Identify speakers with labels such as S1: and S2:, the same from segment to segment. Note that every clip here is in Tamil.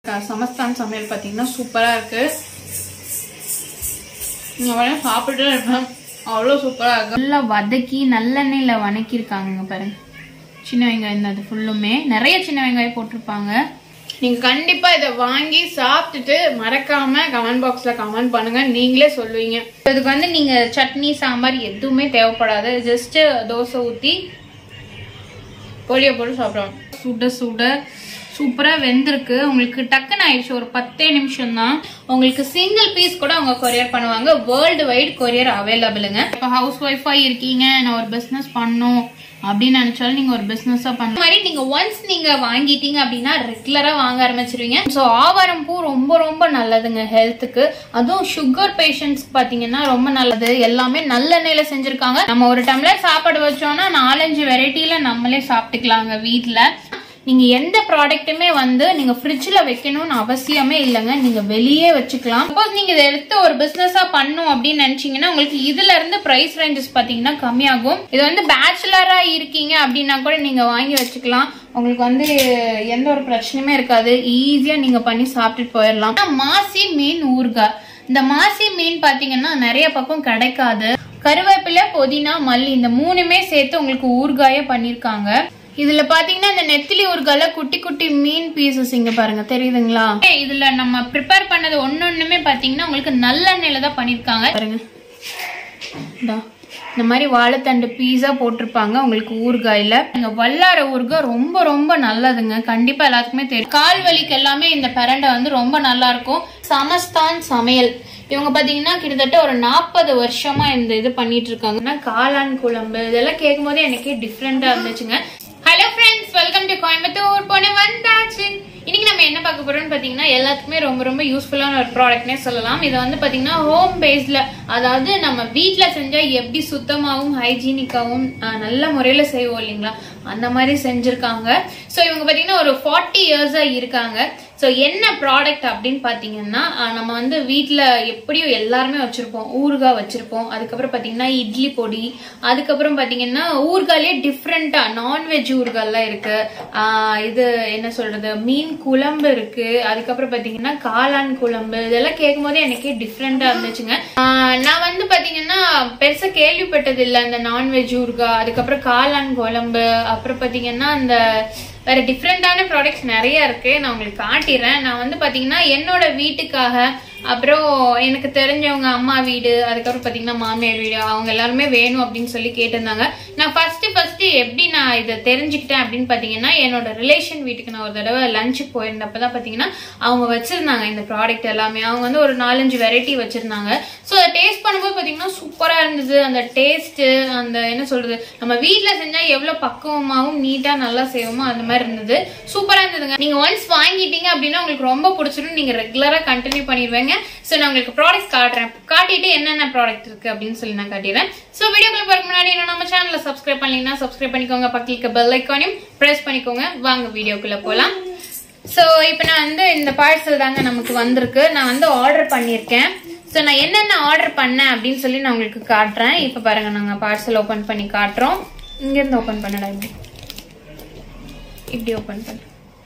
S1: அஹ், சமஸ்தான் சமையல் பார்த்தீங்கன்னா சூப்பராக இருக்கு நீங்க வேணா சாப்பிட்டு இருப்பேன் அவ்வளோ சூப்பராக இருக்கு நல்லா வதக்கி நல்லெண்ணெயில் வதக்கியிருக்காங்க பாருங்க சின்ன வெங்காயம் தான் அது ஃபுல்லுமே நிறைய சின்ன வெங்காயம் போட்டிருப்பாங்க நீங்க கண்டிப்பா இதை வாங்கி சாப்பிட்டுட்டு மறக்காம கமெண்ட் பாக்ஸ்ல கமெண்ட் பண்ணுங்க நீங்களே சொல்லுவீங்க இதுக்கு வந்து நீங்க சட்னி சாம்பார் எதுவுமே தேவைப்படாது ஜஸ்ட் தோசை ஊத்தி பொடியை போட்டு சாப்பிடுவோம் சுட சுட சூப்பரா வெந்திருக்கு உங்களுக்கு டக்குன்னு ஆயிடுச்சு ஒரு பத்தே நிமிஷம் தான் உங்களுக்கு சிங்கிள் பீஸ் கூட அவங்க கொரியர் பண்ணுவாங்க வேர்ல்டு வைட் கொரியர் அவைலபிளுங்க இப்போ ஹவுஸ் ஒய்ஃபா இருக்கீங்க நான் ஒரு பிசினஸ் பண்ணும் அப்படின்னு நினைச்சாலும் நீங்க ஒரு பிசினஸா பண்ண மாதிரி நீங்க ஒன்ஸ் நீங்க வாங்கிட்டீங்க அப்படின்னா ரெகுலரா வாங்க ஆரம்பிச்சிருவீங்க ஸோ ஆவாரம் பூ ரொம்ப ரொம்ப நல்லதுங்க ஹெல்த்துக்கு அதுவும் சுகர் பேஷண்ட்ஸ்க்கு பாத்தீங்கன்னா ரொம்ப நல்லது எல்லாமே நல்லெண்ணெயில செஞ்சிருக்காங்க நம்ம ஒரு டம்ளர் சாப்பாடு வச்சோம்னா நாலஞ்சு வெரைட்டில நம்மளே சாப்பிட்டுக்கலாங்க வீட்ல நீங்க எந்த ப்ராடக்ட்டுமே வந்து நீங்க ஃப்ரிட்ஜ்ல வைக்கணும்னு அவசியமே இல்லைங்க நீங்க வெளியே வச்சுக்கலாம் சப்போஸ் நீங்க இதை எடுத்து ஒரு பிசினஸா பண்ணும் அப்படின்னு நினைச்சீங்கன்னா உங்களுக்கு இதுல இருந்து பிரைஸ் ரேஞ்சஸ் பாத்தீங்கன்னா கம்மியாகும் இது வந்து பேச்சுலரா இருக்கீங்க அப்படின்னா கூட நீங்க வாங்கி வச்சுக்கலாம் உங்களுக்கு வந்து எந்த ஒரு பிரச்சனையுமே இருக்காது ஈஸியா நீங்க பண்ணி சாப்பிட்டுட்டு போயிடலாம் மாசி மீன் ஊறுகாய் இந்த மாசி மீன் பாத்தீங்கன்னா நிறைய பக்கம் கிடைக்காது கருவேப்பிலை புதினா மல்லி இந்த மூணுமே சேர்த்து உங்களுக்கு ஊறுகாயே பண்ணிருக்காங்க இதுல பாத்தீங்கன்னா இந்த நெத்திலி ஊறுகால குட்டி குட்டி மீன் பீசஸ் இங்க பாருங்க தெரியுதுங்களா ஏய், இதுல நம்ம ப்ரிப்பேர் பண்ணது ஒன்னொண்ணுமே பாத்தீங்கன்னா உங்களுக்கு நல்லெண்ணெயில தான் பண்ணிருக்காங்க பாருங்க இந்தா. இந்த மாதிரி வாழைத்தண்டு பீஸா போட்டிருப்பாங்க உங்களுக்கு ஊறுகாயில இந்த வல்லார ஊறுகாய் ரொம்ப ரொம்ப நல்லதுங்க கண்டிப்பா எல்லாத்துக்குமே தெரியும் கால் வலிக்கு எல்லாமே இந்த பிரண்டை வந்து ரொம்ப நல்லா இருக்கும் சமஸ்தான் சமையல் இவங்க பாத்தீங்கன்னா கிட்டத்தட்ட ஒரு நாற்பது வருஷமா இந்த இது பண்ணிட்டு இருக்காங்கன்னா காளான் குழம்பு இதெல்லாம் கேட்கும் போதே எனக்கே டிஃப்ரெண்டா இருந்துச்சுங்க hello friends welcome to Coimbatore போன வந்தாச்சு இன்னைக்கு நம்ம என்ன பார்க்க போறோம்னு பாத்தீங்கன்னா எல்லாத்துக்குமே ரொம்ப ரொம்ப யூஸ்ஃபுல்லான ஒரு ப்ராடக்ட்னே சொல்லலாம் இது வந்து பாத்தீங்கன்னா ஹோம் பேஸ்ல அதாவது நம்ம வீட்ல செஞ்சா எப்படி சுத்தமாவும் ஹைஜீனிக்காவும் நல்ல முறையில செய்வோம் இல்லைங்களா அந்த மாதிரி செஞ்சிருக்காங்க ஸோ இவங்க பாத்தீங்கன்னா ஒரு ஃபார்ட்டி இயர்ஸா இருக்காங்க ஸோ என்ன ப்ராடக்ட் அப்படின்னு பார்த்தீங்கன்னா அஹ், நம்ம வந்து வீட்டில் எப்படியும் எல்லாருமே வச்சுருப்போம் ஊறுகாய் வச்சுருப்போம் அதுக்கப்புறம் பார்த்தீங்கன்னா இட்லி பொடி அதுக்கப்புறம் பார்த்தீங்கன்னா ஊறுகாயிலே டிஃப்ரெண்ட்டாக நான்வெஜ் ஊறுகாய்லாம் இருக்கு ஆஹ், இது என்ன சொல்றது மீன் குழம்பு இருக்கு அதுக்கப்புறம் பார்த்தீங்கன்னா காளான் குழம்பு இதெல்லாம் கேட்கும் போதே எனக்கே டிஃப்ரெண்ட்டாக இருந்துச்சுங்க ஆஹ், நான் வந்து பார்த்தீங்கன்னா பெருசாக கேள்விப்பட்டது இல்லை இந்த நான்வெஜ் ஊறுகாய் அதுக்கப்புறம் காளான் குழம்பு அப்புறம் பார்த்தீங்கன்னா அந்த வேற டிஃப்ரெண்டான ப்ராடக்ட்ஸ் நிறைய இருக்கு நான் உங்களுக்கு காட்டிடுறேன் நான் வந்து பாத்தீங்கன்னா என்னோட வீட்டுக்காக அப்புறம் எனக்கு தெரிஞ்சவங்க அம்மா வீடு அதுக்கப்புறம் பாத்தீங்கன்னா மாமியார் வீடு அவங்க எல்லாருமே வேணும் அப்படின்னு சொல்லி கேட்டிருந்தாங்க நான் ஃபர்ஸ்ட் ஃபர்ஸ்ட் எப்படி நான் இதை தெரிஞ்சுக்கிட்டேன் அப்படின்னு பாத்தீங்கன்னா என்னோட ரிலேஷன் வீட்டுக்கு நான் ஒரு தடவை லஞ்சுக்கு போயிருந்தப்பதான் பாத்தீங்கன்னா அவங்க வச்சிருந்தாங்க இந்த ப்ராடக்ட் எல்லாமே அவங்க வந்து ஒரு நாலஞ்சு வெரைட்டி வச்சிருந்தாங்க ஸோ அதை டேஸ்ட் பண்ணும்போது பாத்தீங்கன்னா சூப்பரா இருந்தது அந்த டேஸ்ட் அந்த என்ன சொல்றது நம்ம வீட்ல செஞ்சா எவ்வளவு பக்குவமாவும் நீட்டா நல்லா செய்வோமோ அந்த மாதிரி இருந்தது சூப்பரா இருந்ததுங்க நீங்க ஒன்ஸ் வாங்கிட்டீங்க அப்படின்னா உங்களுக்கு ரொம்ப பிடிச்சிரும் நீங்க ரெகுலரா கண்டினியூ பண்ணிடுவீங்க ஸோ நான் உங்களுக்கு ப்ராடக்ட் காட்டுறேன் காட்டிட்டு என்னென்ன ப்ராடக்ட் இருக்கு அப்படின்னு சொல்லி நான் காட்டிடுறேன் ஸோ வீடியோக்குள்ள போறதுக்கு முன்னாடி இன்னும் நம்ம சேனலை சப்ஸ்கிரைப் பண்ணீங்கன்னா சப்ஸ்கிரைப் பண்ணிக்கோங்க பக்கத்துல இருக்க பெல் ஐக்கானையும் பிரஸ் பண்ணிக்கோங்க வாங்க வீடியோக்குள்ள போலாம் ஸோ இப்போ நான் வந்து இந்த பார்சல் தாங்க நமக்கு வந்திருக்கு நான் வந்து ஆர்டர் பண்ணியிருக்கேன் ஸோ நான் என்னென்ன ஆர்டர் பண்ணேன் அப்படின்னு சொல்லி நான் உங்களுக்கு காட்டுறேன் இப்போ பாருங்க நாங்கள் பார்சல் ஓப்பன் பண்ணி காட்டுறோம் இங்கேருந்து ஓப்பன் பண்ணடா இப்படி இப்படி ஓப்பன் பண்ண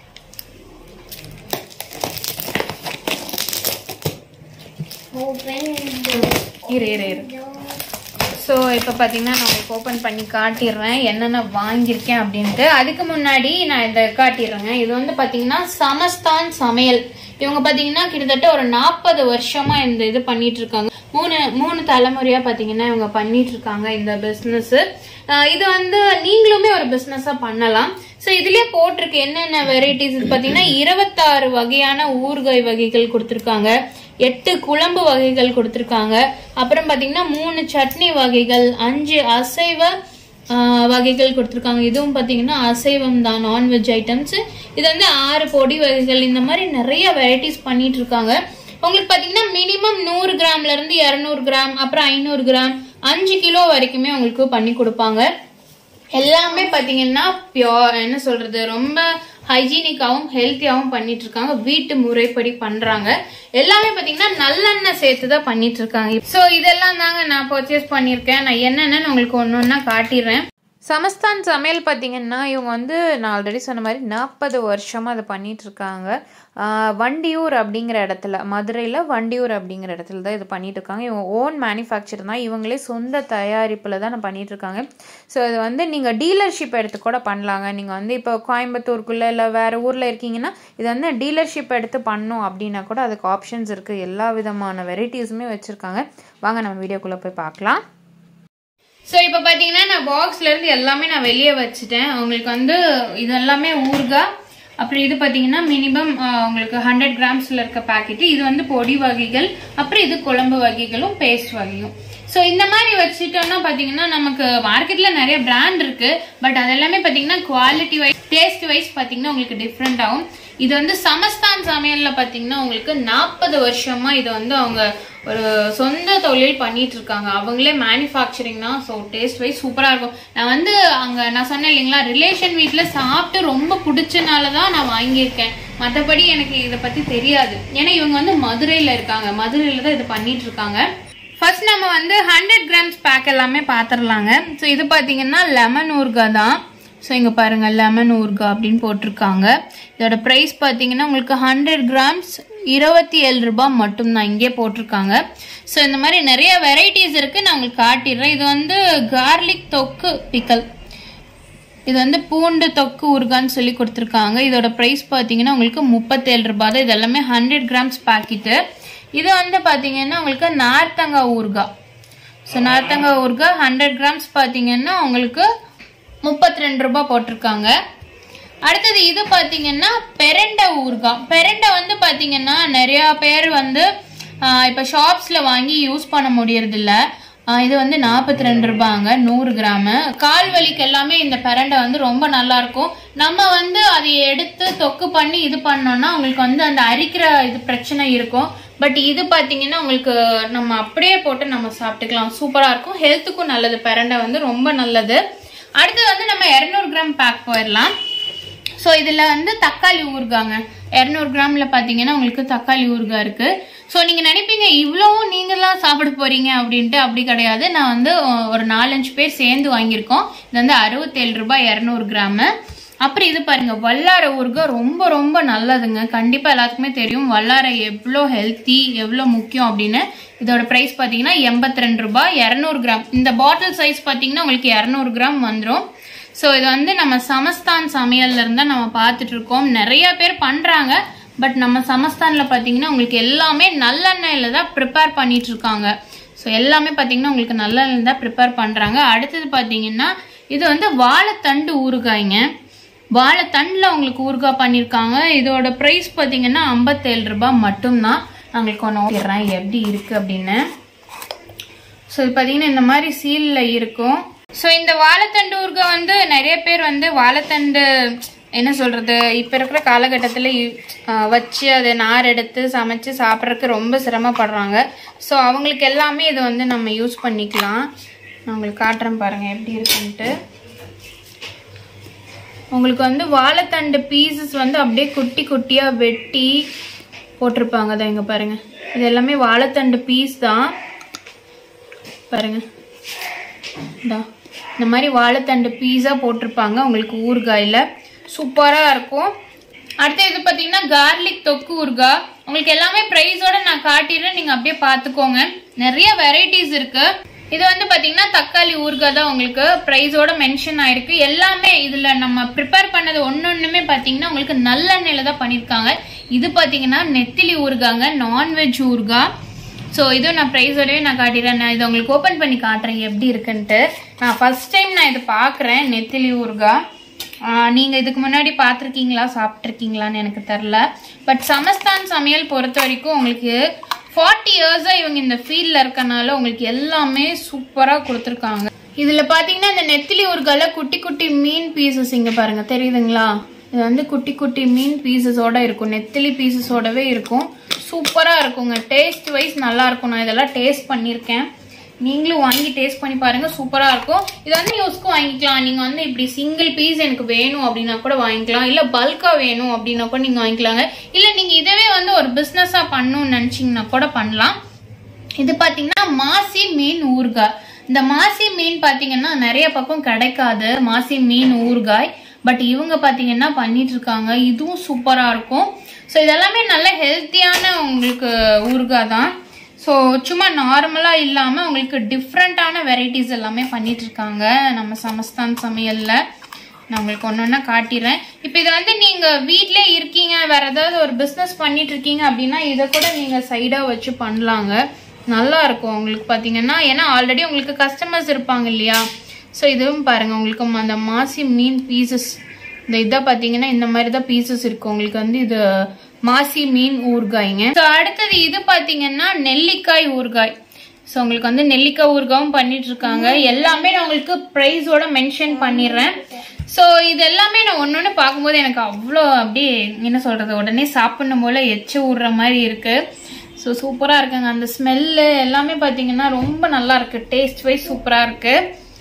S1: இரு இரு இரு ஸோ இப்போ பார்த்தீங்கன்னா நான் உங்களுக்கு ஓப்பன் பண்ணி காட்டிடுறேன் என்னென்ன வாங்கியிருக்கேன் அப்படின்ட்டு அதுக்கு முன்னாடி நான் இதை காட்டிடுறேங்க இது வந்து பார்த்தீங்கன்னா சமஸ்தான் சமையல் இவங்க பார்த்தீங்கன்னா கிட்டத்தட்ட ஒரு நாற்பது வருஷமா இந்த இது பண்ணிட்டு இருக்காங்க மூணு மூணு தலைமுறையா பார்த்தீங்கன்னா இவங்க பண்ணிட்டு இருக்காங்க இந்த பிஸ்னஸ் இது வந்து நீங்களுமே ஒரு பிஸ்னஸாக பண்ணலாம் ஸோ இதுலயே போட்டிருக்கு என்னென்ன வெரைட்டிஸ் பார்த்தீங்கன்னா இருபத்தாறு வகையான ஊறுகாய் வகைகள் கொடுத்துருக்காங்க எட்டு குழம்பு வகைகள் கொடுத்துருக்காங்க அப்புறம் பார்த்தீங்கன்னா மூணு சட்னி வகைகள் அஞ்சு அசைவ ஆஹ், வகைகள் கொடுத்துருக்காங்க இதுவும் பார்த்தீங்கன்னா அசைவம் தான் நான்வெஜ் ஐட்டம்ஸ் இது வந்து ஆறு பொடி வகைகள் இந்த மாதிரி நிறைய வெரைட்டிஸ் பண்ணிட்டு இருக்காங்க உங்களுக்கு பார்த்தீங்கன்னா மினிமம் நூறு கிராம்ல இருந்து இரநூறு கிராம் அப்புறம் ஐநூறு கிராம் அஞ்சு கிலோ வரைக்குமே உங்களுக்கு பண்ணி கொடுப்பாங்க எல்லாமே பாத்தீங்கன்னா பியோர் என்ன சொல்றது ரொம்ப ஹைஜீனிக்காவும் ஹெல்த்தியாவும் பண்ணிட்டு இருக்காங்க வீட்டு முறைப்படி பண்றாங்க எல்லாமே பாத்தீங்கன்னா நல்லெண்ணெய் சேர்த்து தான் பண்ணிட்டு இருக்காங்க ஸோ இதெல்லாம் தாங்க நான் பர்ச்சேஸ் பண்ணியிருக்கேன் நான் என்னென்னு உங்களுக்கு ஒன்று ஒன்றா காட்டிடுறேன் சமஸ்தான் சமையல் பார்த்தீங்கன்னா இவங்க வந்து நான் ஆல்ரெடி சொன்ன மாதிரி நாற்பது வருஷமாக அதை பண்ணிட்டு இருக்காங்க ஆஹ் வண்டியூர் அப்படிங்கிற இடத்துல மதுரையில் வண்டியூர் அப்படிங்கிற இடத்துல தான் இது பண்ணிட்டு இருக்காங்க இவங்க ஓன் மேனுஃபேக்சர் தான் இவங்களே சொந்த தயாரிப்பில் தான் பண்ணிட்டு இருக்காங்க ஸோ இது வந்து நீங்கள் டீலர்ஷிப் எடுத்து கூட பண்ணலாங்க நீங்கள் வந்து இப்போ கோயம்புத்தூருக்குள்ளே இல்லை வேறு ஊரில் இருக்கீங்கன்னா இது வந்து டீலர்ஷிப் எடுத்து பண்ணோம் அப்படின்னா கூட அதுக்கு ஆப்ஷன்ஸ் இருக்குது எல்லா விதமான வெரைட்டிஸுமே வச்சுருக்காங்க வாங்க நம்ம வீடியோக்குள்ளே போய் பார்க்கலாம் ஸோ இப்போ பார்த்தீங்கன்னா நான் பாக்ஸ்ல இருந்து எல்லாமே நான் வெளியே வச்சுட்டேன் உங்களுக்கு வந்து இது எல்லாமே ஊறுகாய் அப்புறம் இது பார்த்தீங்கன்னா மினிமம் உங்களுக்கு ஹண்ட்ரட் கிராம்ஸில் இருக்க பாக்கெட்டு இது வந்து பொடி வகைகள் அப்புறம் இது குழம்பு வகைகளும் பேஸ்ட் வகையும் ஸோ இந்த மாதிரி வச்சுட்டோம்னா பார்த்தீங்கன்னா நமக்கு மார்க்கெட்டில் நிறைய பிராண்ட் இருக்கு பட் அது எல்லாமே பார்த்தீங்கன்னா குவாலிட்டி வைஸ் டேஸ்ட் வைஸ் பார்த்தீங்கன்னா உங்களுக்கு டிஃப்ரெண்ட் ஆகும் இது வந்து சமஸ்தான் சமையலில் பார்த்தீங்கன்னா உங்களுக்கு நாற்பது வருஷமா இது வந்து அவங்க ஒரு சொந்த தொழில் பண்ணிட்டு இருக்காங்க அவங்களே மேனுஃபேக்சரிங் தான் ஸோ டேஸ்ட் வைஸ் சூப்பராக இருக்கும் நான் வந்து அங்கே நான் சொன்னேன் இல்லைங்களா ரிலேஷன் வீட்டில் சாப்பிட்டு ரொம்ப பிடிச்சனால தான் நான் வாங்கியிருக்கேன் மற்றபடி எனக்கு இதை பற்றி தெரியாது ஏன்னா இவங்க வந்து மதுரையில் இருக்காங்க மதுரையில் தான் இது பண்ணிட்டு இருக்காங்க ஃபர்ஸ்ட் நம்ம வந்து ஹண்ட்ரட் கிராம்ஸ் பேக் எல்லாமே பார்த்துடலாங்க ஸோ இது பார்த்தீங்கன்னா லெமன் ஊறுகாய் தான் ஸோ இங்கே பாருங்க லெமன் ஊறுகாய் அப்படின்னு போட்டிருக்காங்க இதோட ப்ரைஸ் பார்த்தீங்கன்னா உங்களுக்கு ஹண்ட்ரட் கிராம்ஸ் இருபத்தி ஏழு ரூபாய் மட்டும்தான் இங்கே போட்டிருக்காங்க ஸோ இந்த மாதிரி நிறைய வெரைட்டிஸ் இருக்கு நான் உங்களுக்கு காட்டிடுறேன் இது வந்து கார்லிக் தொக்கு பிக்கல் இது வந்து பூண்டு தொக்கு ஊறுகான்னு சொல்லி கொடுத்துருக்காங்க இதோட ப்ரைஸ் பார்த்தீங்கன்னா உங்களுக்கு முப்பத்தேழு ரூபாய் தான் இது எல்லாமே ஹண்ட்ரட் கிராம்ஸ் பாக்கெட்டு இது வந்து பார்த்தீங்கன்னா உங்களுக்கு நார்த்தங்காய் ஊறுகாய் ஸோ நார்த்தங்காய் ஊறுகாய் ஹண்ட்ரட் கிராம்ஸ் பார்த்தீங்கன்னா உங்களுக்கு முப்பத்தி ரெண்டு ரூபாய் போட்டிருக்காங்க அடுத்தது இது பார்த்தீங்கன்னா பெரண்டை ஊறுகாய் பெரண்டை வந்து பார்த்தீங்கன்னா நிறையா பேர் வந்து இப்போ ஷாப்ஸில் வாங்கி யூஸ் பண்ண முடியறதில்ல ஆஹ் இது வந்து நாற்பத்தி ரெண்டு ரூபாங்க நூறு கிராமு கால் வலிக்கு எல்லாமே இந்த பிரண்டை வந்து ரொம்ப நல்லா இருக்கும் நம்ம வந்து அதை எடுத்து தொக்கு பண்ணி இது பண்ணோம்னா உங்களுக்கு வந்து அந்த அரிக்கிற இது பிரச்சனை இருக்கும் பட் இது பார்த்தீங்கன்னா உங்களுக்கு நம்ம அப்படியே போட்டு நம்ம சாப்பிட்டுக்கலாம் சூப்பராக இருக்கும் ஹெல்த்துக்கும் நல்லது பிரண்டை வந்து ரொம்ப நல்லது அடுத்து வந்து நம்ம இரநூறு கிராம் பேக் போயிடலாம் ஸோ இதில் வந்து தக்காளி ஊறுகாங்க இரநூறு கிராமில் பார்த்தீங்கன்னா உங்களுக்கு தக்காளி ஊறுகாய் இருக்கு ஸோ நீங்கள் நினைப்பீங்க இவ்வளவும் நீங்களாம் சாப்பிட போறீங்க அப்படின்ட்டு அப்படி கிடையாது நான் வந்து அஹ், ஒரு நாலஞ்சு பேர் சேர்ந்து வாங்கியிருக்கோம் இது வந்து அறுபத்தேழு ரூபாய் இரநூறு கிராமு அப்புறம் இது பாருங்க வல்லாரை ஊறுகாய் ரொம்ப ரொம்ப நல்லதுங்க கண்டிப்பா எல்லாத்துக்குமே தெரியும் வல்லாரை எவ்வளோ ஹெல்த்தி எவ்வளோ முக்கியம் அப்படின்னு இதோட ப்ரைஸ் பார்த்தீங்கன்னா எண்பத்தி ரெண்டு ரூபாய் இரநூறு கிராம் இந்த பாட்டில் சைஸ் பார்த்தீங்கன்னா உங்களுக்கு இரநூறு கிராம் வந்துடும் ஸோ இது வந்து நம்ம சமஸ்தான் சமையல்ல இருந்தா நம்ம பார்த்துட்டு இருக்கோம் நிறைய பேர் பண்றாங்க பட் நம்ம சமஸ்தான்ல பார்த்தீங்கன்னா உங்களுக்கு எல்லாமே நல்லெண்ணெயில தான் ப்ரிப்பேர் பண்ணிட்டு இருக்காங்க ஸோ எல்லாமே பார்த்தீங்கன்னா உங்களுக்கு நல்லெண்ணெய் தான் ப்ரிப்பேர் பண்றாங்க அடுத்தது பார்த்தீங்கன்னா இது வந்து வாழைத்தண்டு ஊறுகாய்ங்க வாழைத்தண்டில் உங்களுக்கு ஊறுகாய் பண்ணியிருக்காங்க இதோட ப்ரைஸ் பார்த்தீங்கன்னா ஐம்பத்தேழு ரூபாய் மட்டும்தான் நான் உங்களுக்கு ஒன்று ஓட்டிடுறேன் எப்படி இருக்கு அப்படின்னு ஸோ இது பார்த்தீங்கன்னா இந்த மாதிரி சீலில் இருக்கும் ஸோ இந்த வாழைத்தண்டு ஊறுகாய் வந்து நிறைய பேர் வந்து வாழைத்தண்டு என்ன சொல்கிறது இப்போ இருக்கிற காலகட்டத்தில் வச்சு அதை நார் எடுத்து சமைச்சு சாப்பிட்றதுக்கு ரொம்ப சிரமப்படுறாங்க ஸோ அவங்களுக்கு எல்லாமே இது வந்து நம்ம யூஸ் பண்ணிக்கலாம் நான் உங்களுக்கு காட்டுறேன் பாருங்கள் எப்படி இருக்குன்ட்டு உங்களுக்கு வந்து வாழைத்தண்டு பீசஸ் வந்து அப்படியே குட்டி குட்டியாக வெட்டி போட்டிருப்பாங்க தான் இங்கே பாருங்க இது எல்லாமே வாழைத்தண்டு பீஸ் தான் பாருங்க இந்தா இந்த மாதிரி வாழைத்தண்டு பீஸாக போட்டிருப்பாங்க உங்களுக்கு ஊறுகாயில் சூப்பராக இருக்கும் அடுத்து இது பார்த்தீங்கன்னா கார்லிக் தொக்கு ஊறுகாய் உங்களுக்கு எல்லாமே ப்ரைஸோட நான் காட்டிடுறேன் நீங்கள் அப்படியே பார்த்துக்கோங்க நிறைய வெரைட்டிஸ் இருக்கு இது வந்து பார்த்தீங்கன்னா தக்காளி ஊறுகாய் தான் உங்களுக்கு ப்ரைஸோட மென்ஷன் ஆயிருக்கு எல்லாமே இதில் நம்ம ப்ரிப்பேர் பண்ணது ஒன்று ஒன்றுமே பார்த்தீங்கன்னா உங்களுக்கு நல்லெண்ணெயில் தான் பண்ணியிருக்காங்க இது பார்த்தீங்கன்னா நெத்திலி ஊறுகாங்க நான்வெஜ் ஊறுகாய் ஸோ இதுவும் நான் ப்ரைஸோடவே நான் காட்டிடுறேன் நான் இதை உங்களுக்கு ஓப்பன் பண்ணி காட்டுறேன் எப்படி இருக்குன்ட்டு நான் ஃபர்ஸ்ட் டைம் நான் இது பார்க்குறேன் நெத்திலி ஊறுகாய் நீங்கள் இதுக்கு முன்னாடி பார்த்துருக்கீங்களா சாப்பிட்ருக்கீங்களான்னு எனக்கு தெரில பட் சமஸ்தான் சமையல் பொறுத்த வரைக்கும் உங்களுக்கு ஃபார்ட்டி இயர்ஸாக இவங்க இந்த ஃபீல்டில் இருக்கனால உங்களுக்கு எல்லாமே சூப்பராக கொடுத்துருக்காங்க இதில் பார்த்தீங்கன்னா இந்த நெத்திலி ஊறுகால குட்டி குட்டி மீன் பீசஸ் இங்கே பாருங்கள் தெரியுதுங்களா இது வந்து குட்டி குட்டி மீன் பீசஸோட இருக்கும் நெத்திலி பீசஸோடவே இருக்கும் சூப்பராக இருக்குங்க டேஸ்ட் வைஸ் நல்லா இருக்கும் நான் இதெல்லாம் டேஸ்ட் பண்ணியிருக்கேன் நீங்களும் வாங்கி டேஸ்ட் பண்ணி பாருங்க சூப்பரா இருக்கும் இது வந்து யூஸ்க்கு வாங்கிக்கலாம் நீங்க வந்து இப்படி சிங்கிள் பீஸ் எனக்கு வேணும் அப்படின்னா கூட வாங்கிக்கலாம் இல்ல பல்கா வேணும் அப்படின்னா கூட நீங்க வாங்கிக்கலாங்க இல்ல நீங்க இதவே வந்து ஒரு பிசினஸா பண்ணணும்னு நினைச்சீங்கன்னா கூட பண்ணலாம் இது பாத்தீங்கன்னா மாசி மீன் ஊறுகாய் இந்த மாசி மீன் பாத்தீங்கன்னா நிறைய பக்கம் கிடைக்காது மாசி மீன் ஊறுகாய் பட் இவங்க பாத்தீங்கன்னா பண்ணிட்டு இருக்காங்க இதுவும் சூப்பரா இருக்கும் ஸோ இதெல்லாமே நல்ல ஹெல்த்தியான உங்களுக்கு ஊறுகாய் தான் ஸோ சும்மா நார்மலாக இல்லாமல் உங்களுக்கு டிஃப்ரெண்ட்டான வெரைட்டிஸ் எல்லாமே பண்ணிட்டு இருக்காங்க நம்ம சமஸ்தான் சமையலில் நான் உங்களுக்கு ஒன்று ஒன்றா காட்டிடுறேன் இப்போ இதை வந்து நீங்கள் வீட்டிலே இருக்கீங்க வேற ஏதாவது ஒரு பிஸ்னஸ் பண்ணிட்டு இருக்கீங்க அப்படின்னா இதை கூட நீங்கள் சைடாக வச்சு பண்ணலாங்க நல்லா இருக்கும் உங்களுக்கு பார்த்தீங்கன்னா ஏன்னா ஆல்ரெடி உங்களுக்கு கஸ்டமர்ஸ் இருப்பாங்க இல்லையா ஸோ இதுவும் பாருங்க உங்களுக்கு அந்த மாசி மீன் பீசஸ் இந்த இதை பார்த்தீங்கன்னா இந்த மாதிரி தான் பீசஸ் இருக்கு உங்களுக்கு வந்து இது மாசி மீன் ஊறுகாய்ங்க ஸோ அடுத்தது இது பார்த்தீங்கன்னா நெல்லிக்காய் ஊறுகாய் ஸோ உங்களுக்கு வந்து நெல்லிக்காய் ஊறுகாவும் பண்ணிட்டு இருக்காங்க எல்லாமே நான் உங்களுக்கு ப்ரைஸோட மென்ஷன் பண்ணிடுறேன் ஸோ இது எல்லாமே நான் ஒன்று ஒன்று பார்க்கும்போது எனக்கு அவ்வளோ அப்படியே என்ன சொல்றது உடனே சாப்பிடணும் போல எச்சு விடுற மாதிரி இருக்கு ஸோ சூப்பராக இருக்குங்க அந்த ஸ்மெல்லு எல்லாமே பார்த்தீங்கன்னா ரொம்ப நல்லா இருக்கு டேஸ்ட் வைஸ் சூப்பராக இருக்கு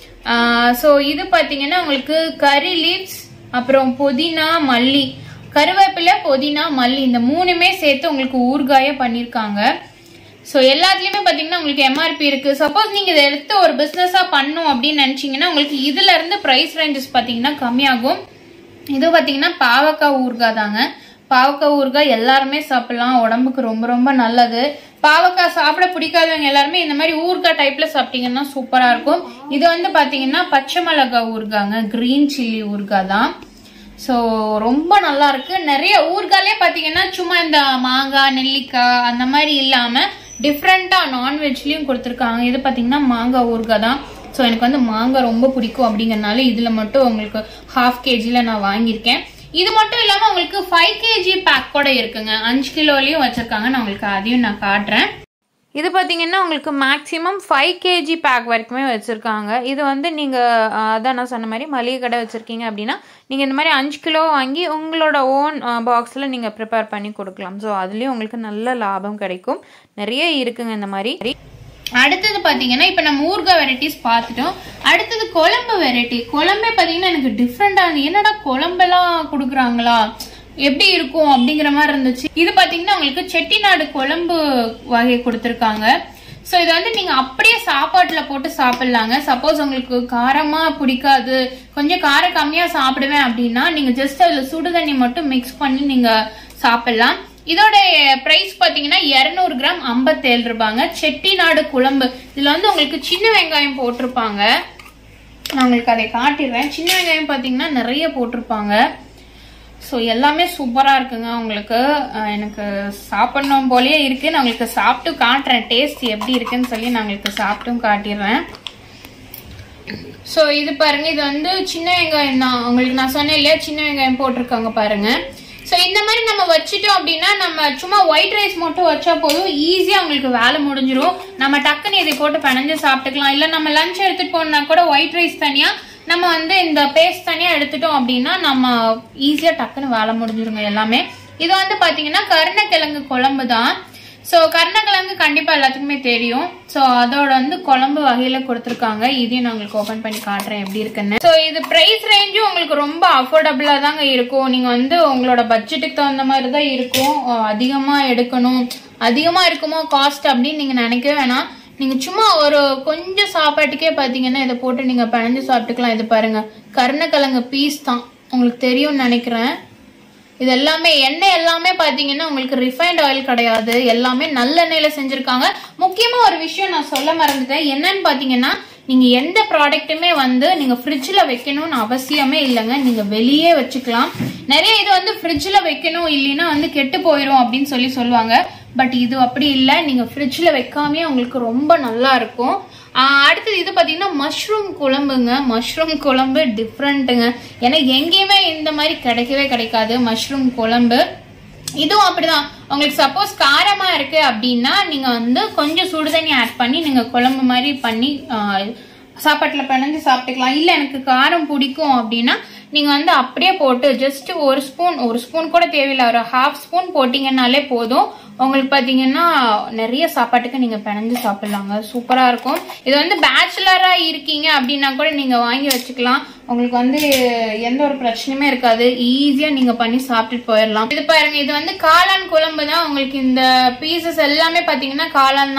S1: ஸோ இது பார்த்தீங்கன்னா உங்களுக்கு கறி லீவ்ஸ் அப்புறம் புதினா மல்லி கருவேப்பிலை புதினா மல்லி இந்த மூணுமே சேர்த்து உங்களுக்கு ஊறுகாய பண்ணியிருக்காங்க ஸோ எல்லாத்துலேயுமே பார்த்தீங்கன்னா உங்களுக்கு எம்ஆர்பி இருக்கு சப்போஸ் நீங்கள் இதை எடுத்து ஒரு பிஸ்னஸாக பண்ணும் அப்படின்னு நினச்சிங்கன்னா உங்களுக்கு இதுல இருந்து ப்ரைஸ் ரேஞ்சஸ் பார்த்தீங்கன்னா கம்மியாகும் இது பார்த்தீங்கன்னா பாவக்காய் ஊறுகாய் தாங்க பாவக்காய் ஊறுகாய் எல்லாருமே சாப்பிடலாம் உடம்புக்கு ரொம்ப ரொம்ப நல்லது பாவக்காய் சாப்பிட பிடிக்காதவங்க எல்லாருமே இந்த மாதிரி ஊறுகாய் டைப்ல சாப்பிட்டீங்கன்னா சூப்பரா இருக்கும் இது வந்து பாத்தீங்கன்னா பச்சை மிளகாய் ஊறுகாங்க கிரீன் சில்லி ஊறுகாய் தான் ஸோ ரொம்ப நல்லா இருக்கு நிறைய ஊறுகாலே பாத்தீங்கன்னா சும்மா இந்த மாங்காய் நெல்லிக்காய் அந்த மாதிரி இல்லாம டிஃப்ரெண்டா நான்வெஜ்லயும் கொடுத்துருக்காங்க இது பாத்தீங்கன்னா மாங்காய் ஊறுகாய் தான் ஸோ எனக்கு வந்து மாங்காய் ரொம்ப பிடிக்கும் அப்படிங்கறனால இதுல மட்டும் உங்களுக்கு ஹாஃப் கேஜில நான் வாங்கியிருக்கேன் இது மட்டும் இல்லாம உங்களுக்கு ஃபைவ் கேஜி பேக் கூட இருக்குங்க அஞ்சு கிலோலயும் வச்சிருக்காங்க நான் உங்களுக்கு அதையும் நான் காட்டுறேன் இது பார்த்தீங்கன்னா உங்களுக்கு மேக்ஸிமம் ஃபைவ் கேஜி பேக் வரைக்குமே வச்சுருக்காங்க இது வந்து நீங்கள் அதான் நான் சொன்ன மாதிரி மளிகை கடை வச்சுருக்கீங்க அப்படின்னா நீங்கள் இந்த மாதிரி அஞ்சு கிலோ வாங்கி உங்களோட ஓன் பாக்ஸில் நீங்கள் ப்ரிப்பேர் பண்ணி கொடுக்கலாம் ஸோ அதுலேயும் உங்களுக்கு நல்ல லாபம் கிடைக்கும் நிறைய இருக்குங்க இந்த மாதிரி அடுத்தது பார்த்தீங்கன்னா இப்போ நம்ம ஊர்கா வெரைட்டிஸ் பார்த்துட்டோம் அடுத்தது குழம்பு வெரைட்டி குழம்பே பார்த்தீங்கன்னா எனக்கு டிஃப்ரெண்டாக இருந்தது என்னடா குழம்பெல்லாம் கொடுக்குறாங்களா எப்படி இருக்கும் அப்படிங்கிற மாதிரி இருந்துச்சு இது பார்த்தீங்கன்னா உங்களுக்கு செட்டிநாடு குழம்பு வகை கொடுத்துருக்காங்க ஸோ இதை வந்து நீங்கள் அப்படியே சாப்பாட்டில் போட்டு சாப்பிட்லாங்க சப்போஸ் உங்களுக்கு காரமாக பிடிக்காது கொஞ்சம் காரம் கம்மியாக சாப்பிடுவேன் அப்படின்னா நீங்கள் ஜஸ்ட் அதில் சுடு தண்ணி மட்டும் மிக்ஸ் பண்ணி நீங்கள் சாப்பிட்லாம் இதோட பிரைஸ் பாத்தீங்கன்னா இருநூறு கிராம் ஐம்பத்தேழு ரூபாங்க செட்டிநாடு குழம்பு இதுல வந்து உங்களுக்கு சின்ன வெங்காயம் போட்டிருப்பாங்க நான் உங்களுக்கு அதை காட்டிடுறேன் சின்ன வெங்காயம் பாத்தீங்கன்னா நிறைய போட்டிருப்பாங்க ஸோ எல்லாமே சூப்பராக இருக்குங்க உங்களுக்கு அஹ் எனக்கு சாப்பிடணும் போலயே இருக்கு நான் உங்களுக்கு சாப்பிட்டு காட்டுறேன் டேஸ்ட் எப்படி இருக்குன்னு சொல்லி நான் உங்களுக்கு சாப்பிட்டும் காட்டிடுறேன் ஸோ இது பாருங்க இது வந்து சின்ன வெங்காயம் தான் உங்களுக்கு நான் சொன்னேன் இல்லையா சின்ன வெங்காயம் போட்டிருக்காங்க பாருங்க ஸோ இந்த மாதிரி நம்ம வச்சுட்டோம் அப்படின்னா நம்ம சும்மா ஒயிட் ரைஸ் மட்டும் வச்சா போதும் ஈஸியாக உங்களுக்கு வேலை முடிஞ்சிரும் நம்ம டக்குன்னு இதை போட்டு பிணைஞ்சு சாப்பிட்டுக்கலாம் இல்லை நம்ம லஞ்ச் எடுத்துட்டு போனா கூட ஒயிட் ரைஸ் தனியா நம்ம வந்து இந்த பேஸ்ட் தனியா எடுத்துட்டோம் அப்படின்னா நம்ம ஈஸியாக டக்குன்னு வேலை முடிஞ்சிருங்க எல்லாமே இது வந்து பாத்தீங்கன்னா கருணக்கிழங்கு குழம்பு தான் ஸோ கருணக்கிழங்கு கண்டிப்பாக எல்லாத்துக்குமே தெரியும் ஸோ அதோட வந்து குழம்பு வகையில கொடுத்துருக்காங்க இதையும் நான் உங்களுக்கு ஓப்பன் பண்ணி காட்டுறேன் எப்படி இருக்குன்னு ஸோ இது ப்ரைஸ் ரேஞ்சும் உங்களுக்கு ரொம்ப அஃபோர்டபுளாக தாங்க இருக்கும் நீங்கள் வந்து உங்களோட பட்ஜெட்டுக்கு தகுந்த மாதிரி தான் இருக்கும் அதிகமாக எடுக்கணும் அதிகமாக இருக்குமோ காஸ்ட் அப்படின்னு நீங்கள் நினைக்கவே வேணாம் நீங்கள் சும்மா ஒரு கொஞ்சம் சாப்பாட்டுக்கே பார்த்தீங்கன்னா இதை போட்டு நீங்கள் பிணைஞ்சு சாப்பிட்டுக்கலாம் இது பாருங்க கருணக்கிழங்கு பீஸ் தான் உங்களுக்கு தெரியும்னு நினைக்கிறேன் இது எல்லாமே எண்ணெய் எல்லாமே பாத்தீங்கன்னா உங்களுக்கு ரிஃபைண்ட் ஆயில் கிடையாது எல்லாமே நல்லெண்ணெயில செஞ்சிருக்காங்க முக்கியமா ஒரு விஷயம் நான் சொல்ல மறந்துட்டேன் என்னன்னு பாத்தீங்கன்னா நீங்க எந்த ப்ராடக்ட்டுமே வந்து நீங்க ஃப்ரிட்ஜில் வைக்கணும்னு அவசியமே இல்லைங்க நீங்க வெளியே வச்சுக்கலாம் நிறைய இது வந்து ஃப்ரிட்ஜில் வைக்கணும் இல்லைன்னா வந்து கெட்டு போயிடும் அப்படின்னு சொல்லி சொல்லுவாங்க பட் இது அப்படி இல்லை நீங்க ஃப்ரிட்ஜில் வைக்காமே உங்களுக்கு ரொம்ப நல்லா இருக்கும் ஆஹ் அடுத்தது இது பார்த்தீங்கன்னா மஷ்ரூம் குழம்புங்க மஷ்ரூம் குழம்பு டிஃப்ரெண்ட்டுங்க ஏன்னா எங்கேயுமே இந்த மாதிரி கிடைக்கவே கிடைக்காது மஷ்ரூம் குழம்பு இதுவும் அப்படிதான் உங்களுக்கு சப்போஸ் காரமா இருக்கு அப்படின்னா நீங்க வந்து கொஞ்சம் சுடு தண்ணி ஆட் பண்ணி நீங்க குழம்பு மாதிரி பண்ணி ஆஹ், சாப்பாட்டுல பிணைஞ்சு சாப்பிட்டுக்கலாம் இல்ல எனக்கு காரம் பிடிக்கும் அப்படின்னா நீங்க வந்து அப்படியே போட்டு ஜஸ்ட் ஒரு ஸ்பூன் ஒரு ஸ்பூன் கூட தேவையில்லை ஒரு ஹாஃப் ஸ்பூன் போட்டீங்கன்னாலே போதும் உங்களுக்கு பாத்தீங்கன்னா நிறைய சாப்பாட்டுக்கு நீங்க பிணைஞ்சு சாப்பிடலாங்க சூப்பரா இருக்கும் இது வந்து பேச்சுலரா இருக்கீங்க அப்படின்னா கூட நீங்க வாங்கி வச்சுக்கலாம் உங்களுக்கு வந்து எந்த ஒரு பிரச்சனையுமே இருக்காது ஈஸியா நீங்க பண்ணி சாப்பிட்டுட்டு போயிடலாம் இது பாருங்க இது வந்து காளான் குழம்பு தான் உங்களுக்கு இந்த பீசஸ் எல்லாமே பாத்தீங்கன்னா காளான் தான்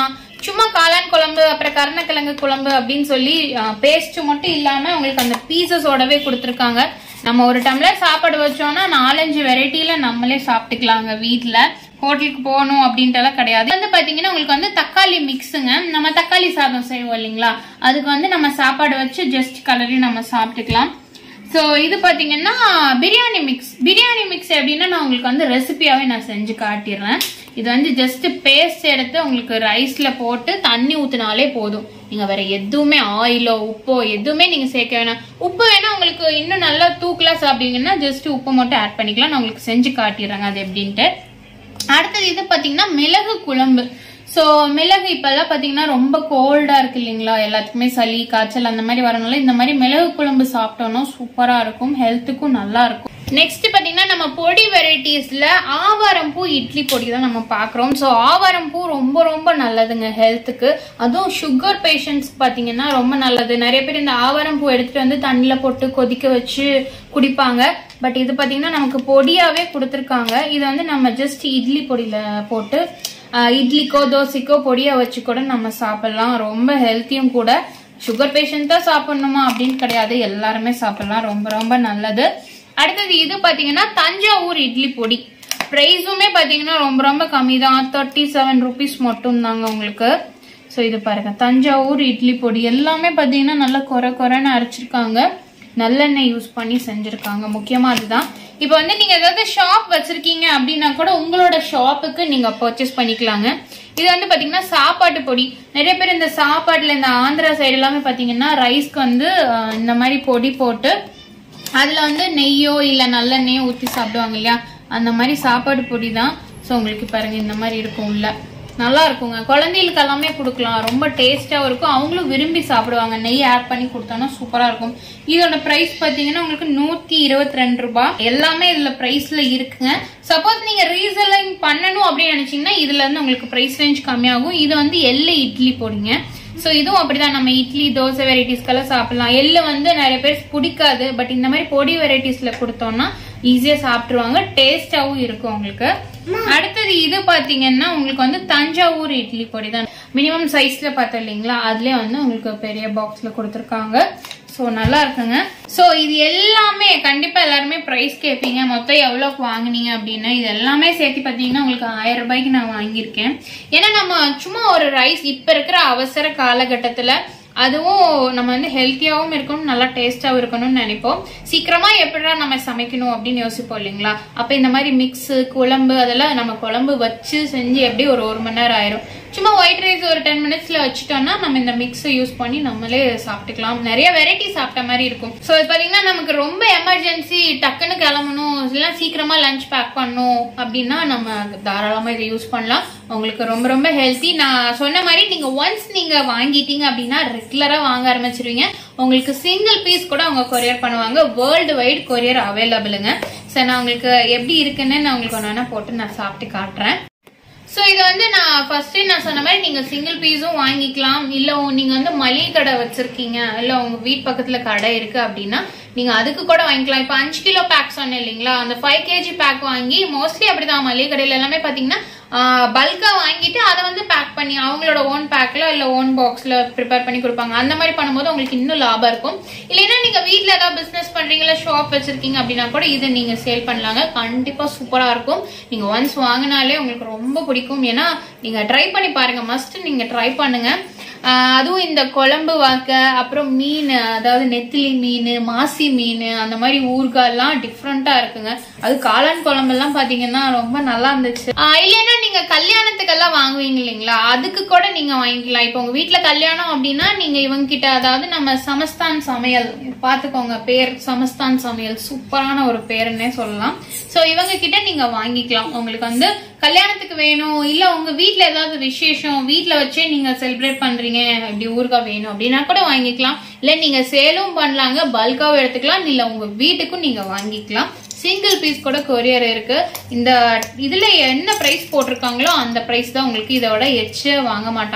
S1: சும்மா காளான் குழம்பு அப்புறம் கருணக்கிழங்கு குழம்பு அப்படின்னு சொல்லி பேஸ்ட் மட்டும் இல்லாம உங்களுக்கு அந்த பீசஸோடவே கொடுத்துருக்காங்க நம்ம ஒரு டம்ளர் சாப்பாடு வச்சோம்னா நாலஞ்சு வெரைட்டில நம்மளே சாப்பிட்டுக்கலாங்க வீட்ல ஹோட்டலுக்கு போகணும் அப்படின்ட்டுலாம் கிடையாது இது வந்து பாத்தீங்கன்னா உங்களுக்கு வந்து தக்காளி மிக்ஸுங்க நம்ம தக்காளி சாதம் செய்வோம் இல்லைங்களா அதுக்கு வந்து நம்ம சாப்பாடு வச்சு ஜஸ்ட் கலரி நம்ம சாப்பிட்டுக்கலாம் ஸோ இது பார்த்தீங்கன்னா பிரியாணி மிக்ஸ் பிரியாணி மிக்ஸ் எப்படின்னா நான் உங்களுக்கு வந்து ரெசிபியாவே நான் செஞ்சு காட்டிடுறேன் இது வந்து ஜஸ்ட் பேஸ்ட் எடுத்து உங்களுக்கு ரைஸ்ல போட்டு தண்ணி ஊற்றினாலே போதும் நீங்க வேற எதுவுமே ஆயிலோ உப்போ எதுவுமே நீங்க சேர்க்க வேணாம் உப்பு வேணா உங்களுக்கு இன்னும் நல்லா தூக்கலா சாப்பிட்டீங்கன்னா ஜஸ்ட் உப்பு மட்டும் ஆட் பண்ணிக்கலாம் நான் உங்களுக்கு செஞ்சு காட்டிடுறேங்க அது எப்படின்ட்டு அடுத்தது இது பாத்தீங்கன்னா மிளகு குழம்பு ஸோ மிளகு இப்பெல்லாம் பாத்தீங்கன்னா ரொம்ப கோல்டா இருக்கு இல்லைங்களா எல்லாத்துக்குமே சளி காய்ச்சல் அந்த மாதிரி வரனால இந்த மாதிரி மிளகு குழம்பு சாப்பிட்டோம்னா சூப்பரா இருக்கும் ஹெல்த்துக்கும் நல்லா இருக்கும் நெக்ஸ்ட் பாத்தீங்கன்னா நம்ம பொடி வெரைட்டிஸ்ல ஆவாரம் பூ இட்லி பொடி தான் நம்ம பாக்குறோம் ஸோ ஆவாரம் பூ ரொம்ப ரொம்ப நல்லதுங்க ஹெல்த்துக்கு அதுவும் சுகர் பேஷண்ட்ஸ் பாத்தீங்கன்னா ரொம்ப நல்லது நிறைய பேர் இந்த ஆவாரம் பூ எடுத்துட்டு வந்து தண்ணியில போட்டு கொதிக்க வச்சு குடிப்பாங்க பட் இது பாத்தீங்கன்னா நமக்கு பொடியாவே கொடுத்துருக்காங்க இது வந்து நம்ம ஜஸ்ட் இட்லி பொடியில போட்டு ஆஹ், இட்லிக்கோ தோசைக்கோ பொடியா வச்சு கூட நம்ம சாப்பிடலாம் ரொம்ப ஹெல்த்தியும் கூட சுகர் பேஷண்ட் தான் சாப்பிடணுமா அப்படின்னு கிடையாது எல்லாருமே சாப்பிடலாம் ரொம்ப ரொம்ப நல்லது அடுத்தது இது பாத்தீங்கன்னா தஞ்சாவூர் இட்லி பொடி ப்ரைஸுமே பாத்தீங்கன்னா ரொம்ப ரொம்ப கம்மி தான் தேர்ட்டி செவன் ருபீஸ் மட்டும் தாங்க உங்களுக்கு ஸோ இது பாருங்க தஞ்சாவூர் இட்லி பொடி எல்லாமே பாத்தீங்கன்னா நல்லா குறை குறைன்னு அரைச்சிருக்காங்க நல்லெண்ணெய் யூஸ் பண்ணி செஞ்சிருக்காங்க முக்கியமா அதுதான் இப்போ வந்து நீங்க ஏதாவது ஷாப் வச்சிருக்கீங்க அப்படின்னா கூட உங்களோட ஷாப்புக்கு நீங்க பர்ச்சேஸ் பண்ணிக்கலாங்க இது வந்து பாத்தீங்கன்னா சாப்பாட்டு பொடி நிறைய பேர் இந்த சாப்பாட்டுல இந்த ஆந்திரா சைடு எல்லாமே பாத்தீங்கன்னா ரைஸ்க்கு வந்து அஹ், இந்த மாதிரி பொடி போட்டு அதுல வந்து நெய்யோ இல்ல நல்லெண்ணெயோ ஊத்தி சாப்பிடுவாங்க இல்லையா அந்த மாதிரி சாப்பாடு பொடி தான் ஸோ உங்களுக்கு பாருங்க இந்த மாதிரி இருக்கும் உள்ள நல்லா இருக்குங்க குழந்தைகளுக்கு எல்லாமே கொடுக்கலாம் ரொம்ப டேஸ்டாவும் இருக்கும் அவங்களும் விரும்பி சாப்பிடுவாங்க நெய் ஆட் பண்ணி கொடுத்தோம்னா சூப்பரா இருக்கும் இதோட பிரைஸ் பாத்தீங்கன்னா உங்களுக்கு நூத்தி இருபத்தி ரெண்டு ரூபாய் எல்லாமே இதுல பிரைஸ்ல இருக்குங்க சப்போஸ் நீங்க ரீசெல்லிங் பண்ணணும் அப்படின்னு நினைச்சீங்கன்னா இதுல இருந்து உங்களுக்கு பிரைஸ் ரேஞ்ச் கம்மியாகும் இது வந்து எள்ளு இட்லி பொடிங்க ஸோ இதுவும் அப்படிதான் நம்ம இட்லி தோசை வெரைட்டிஸ்க்கெல்லாம் சாப்பிடலாம் எள்ளு வந்து நிறைய பேர் பிடிக்காது பட் இந்த மாதிரி பொடி வெரைட்டிஸ்ல கொடுத்தோம்னா ஈஸியா சாப்பிட்டுருவாங்க டேஸ்டாவும் இருக்கும் உங்களுக்கு அடுத்தது இது பாத்தீங்கன்னா உங்களுக்கு வந்து தஞ்சாவூர் இட்லி பொடி தான் மினிமம் சைஸ்ல பார்த்தோம் இல்லைங்களா அதுலயே வந்து உங்களுக்கு பெரிய பாக்ஸ்ல கொடுத்துருக்காங்க ஸோ நல்லா இருக்குங்க ஸோ இது எல்லாமே கண்டிப்பா எல்லாருமே ப்ரைஸ் கேட்பீங்க மொத்தம் எவ்வளோக்கு வாங்குனீங்க அப்படின்னா இது எல்லாமே சேர்த்து பார்த்தீங்கன்னா உங்களுக்கு ஆயிரம் ரூபாய்க்கு நான் வாங்கியிருக்கேன் ஏன்னா நம்ம சும்மா ஒரு ரைஸ் இப்போ இருக்கிற அவசர காலகட்டத்தில் அதுவும் நம்ம வந்து ஹெல்த்தியாகவும் இருக்கணும் நல்லா டேஸ்டாகவும் இருக்கணும்னு நினைப்போம் சீக்கிரமா எப்படிடா நம்ம சமைக்கணும் அப்படின்னு யோசிப்போம் இல்லைங்களா அப்போ இந்த மாதிரி மிக்ஸு குழம்பு அதெல்லாம் நம்ம குழம்பு வச்சு செஞ்சு எப்படி ஒரு ஒரு மணி நேரம் ஆயிரும் சும்மா ஒயிட் ரைஸ் ஒரு டென் மினிட்ஸ்ல வச்சுட்டோம்னா நம்ம இந்த மிக்ஸை யூஸ் பண்ணி நம்மளே சாப்பிட்டுக்கலாம் நிறைய வெரைட்டி சாப்பிட்ட மாதிரி இருக்கும் ஸோ இது பார்த்தீங்கன்னா நமக்கு ரொம்ப எமர்ஜென்சி டக்குன்னு கிளம்பணும் இல்லை சீக்கிரமா லஞ்ச் பேக் பண்ணணும் அப்படின்னா நம்ம தாராளமா இதை யூஸ் பண்ணலாம் உங்களுக்கு ரொம்ப ரொம்ப ஹெல்த்தி நான் சொன்ன மாதிரி நீங்க ஒன்ஸ் நீங்க வாங்கிட்டீங்க அப்படின்னா ரெகுலரா வாங்க ஆரம்பிச்சிருவீங்க உங்களுக்கு சிங்கிள் பீஸ் கூட அவங்க கொரியர் பண்ணுவாங்க வேர்ல்டு வைட் கொரியர் அவைலபிளுங்க சரி நான் உங்களுக்கு எப்படி இருக்குன்னு நான் உங்களுக்கு ஒன்று வேணா போட்டு நான் சாப்பிட்டு காட்டுறேன் ஸோ இது வந்து நான் ஃபர்ஸ்ட் நான் சொன்ன மாதிரி நீங்க சிங்கிள் பீஸும் வாங்கிக்கலாம் இல்ல உ- நீங்க வந்து மளிகை கடை வச்சிருக்கீங்க இல்ல உங்க வீட் பக்கத்துல கடை இருக்கு அப்படின்னா நீங்க அதுக்கு கூட வாங்கிக்கலாம் இப்போ அஞ்சு கிலோ பேக் சொன்னேன் இல்லைங்களா அந்த ஃபைவ் கேஜி பேக் வாங்கி மோஸ்ட்லி அப்படிதான் மளிகை கடையில எல்லாமே பாத்தீங்கன்னா பல்கா வாங்கிட்டு அதை வந்து பேக் பண்ணி அவங்களோட ஓன் பேக்ல இல்ல ஓன் பாக்ஸ்ல ப்ரிப்பேர் பண்ணி கொடுப்பாங்க அந்த மாதிரி பண்ணும்போது உங்களுக்கு இன்னும் லாபம் இருக்கும் இல்லைன்னா நீங்க வீட்ல ஏதாவது பிசினஸ் பண்றீங்களா ஷாப் வச்சிருக்கீங்க அப்படின்னா கூட இதை நீங்க சேல் பண்ணலாங்க கண்டிப்பா சூப்பரா இருக்கும் நீங்க ஒன்ஸ் வாங்கினாலே உங்களுக்கு ரொம்ப பிடிக்கும் ஏன்னா நீங்க ட்ரை பண்ணி பாருங்க மஸ்ட் நீங்க ட்ரை பண்ணுங்க ஆஹ் அதுவும் இந்த குழம்பு வாக்க அப்புறம் மீன் அதாவது நெத்திலி மீன் மாசி மீன் அந்த மாதிரி ஊறுகாய்லாம் டிஃப்ரெண்டா இருக்குங்க அது காளான் குழம்பு எல்லாம் பாத்தீங்கன்னா ரொம்ப நல்லா இருந்துச்சு ஆஹ் இல்லைன்னா நீங்க கல்யாணத்துக்கெல்லாம் வாங்குவீங்க இல்லைங்களா அதுக்கு கூட நீங்க வாங்கிக்கலாம் இப்போ உங்க வீட்ல கல்யாணம் அப்படின்னா நீங்க இவங்க கிட்ட அதாவது நம்ம சமஸ்தான் சமையல் பாத்துக்கோங்க பேர் சமஸ்தான் சமையல் சூப்பரான ஒரு பேருன்னே சொல்லலாம் சோ இவங்க கிட்ட நீங்க வாங்கிக்கலாம் உங்களுக்கு வந்து கல்யாணத்துக்கு வேணும் இல்ல உங்க வீட்ல ஏதாவது விசேஷம் வீட்ல வச்சே நீங்க செலிப்ரேட் பண்றீங்க இப்படி ஊறுகாய் வேணும் அப்படின்னா கூட வாங்கிக்கலாம் இல்ல நீங்க சேலும் பண்ணலாங்க பல்காவும் எடுத்துக்கலாம் இல்ல உங்க வீட்டுக்கும் நீங்க வாங்கிக்கலாம் சிங்கிள் பீஸ் கூட கொரியர் இருக்கு இந்த இதுல என்ன பிரைஸ் போட்டிருக்காங்களோ அந்த பிரைஸ் தான் உங்களுக்கு இதோட எச்சு வாங்க மாட்டாங்க